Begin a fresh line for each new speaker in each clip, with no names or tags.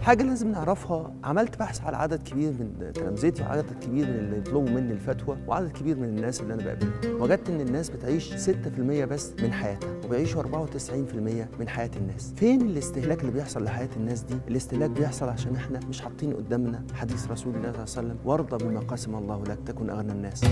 حاجه لازم نعرفها عملت بحث على عدد كبير من تلامذتي وعدد كبير من اللي يطلبوا مني الفتوى وعدد كبير من الناس اللي انا بقابلهم وجدت ان الناس بتعيش 6% بس من حياتها وبيعيشوا 94% من حياه الناس فين الاستهلاك اللي بيحصل لحياه الناس دي الاستهلاك بيحصل عشان احنا مش حاطين قدامنا حديث رسول الله صلى الله عليه وسلم وارضى بما قسم الله لك تكن اغنى الناس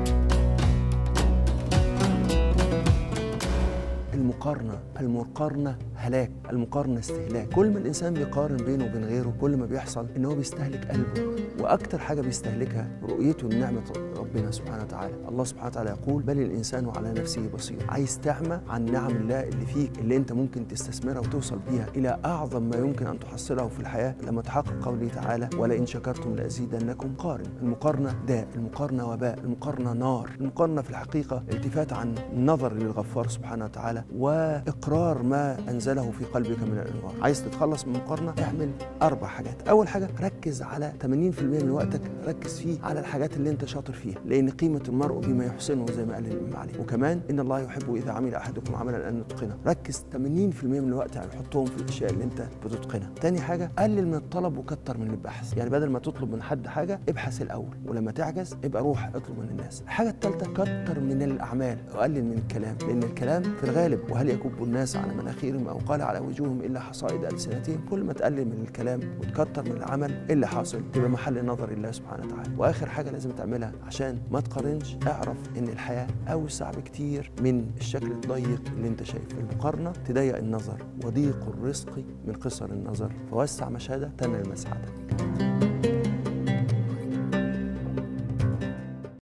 المقارنة المقارنة هلاك المقارنة استهلاك كل ما الإنسان بيقارن بينه وبين غيره كل ما بيحصل إن هو بيستهلك قلبه وأكتر حاجة بيستهلكها رؤيته لنعمة ربنا سبحانه وتعالى الله سبحانه وتعالى يقول بل الإنسان على نفسه بصير عايز تعمى عن نعم الله اللي فيك اللي أنت ممكن تستثمرها وتوصل بيها إلى أعظم ما يمكن أن تحصله في الحياة لما تحقق قوله تعالى ولئن شكرتم لأزيدنكم قارن المقارنة داء المقارنة وباء المقارنة نار المقارنة في الحقيقة التفات عن النظر للغفار سبحانه وتعالى واقرار ما انزله في قلبك من الانوار عايز تتخلص من المقارنه اعمل اربع حاجات اول حاجه ركز على 80% من وقتك ركز فيه على الحاجات اللي انت شاطر فيها لان قيمه المرء بما يحسنه زي ما قال الامام علي وكمان ان الله يحب اذا عمل احدكم عملا ان يتقنه ركز 80% من الوقت يعني حطهم في الاشياء اللي انت بتتقنها تاني حاجه قلل من الطلب وكتر من البحث يعني بدل ما تطلب من حد حاجه ابحث الاول ولما تعجز ابقى روح اطلب من الناس الحاجه الثالثه كتر من الاعمال وقلل من الكلام لان الكلام في الغالب وهل يكب الناس على مناخيرهم او قال على وجوههم الا حصائد السنتهم كل ما تقلل من الكلام وتكتر من العمل إيه اللي حاصل تبقى محل نظر الله سبحانه وتعالى واخر حاجه لازم تعملها عشان ما تقارنش اعرف ان الحياه اوسع بكتير من الشكل الضيق اللي انت شايفه المقارنه تضيق النظر وضيق الرزق من قصر النظر فوسع مشهدك تنال مسعدك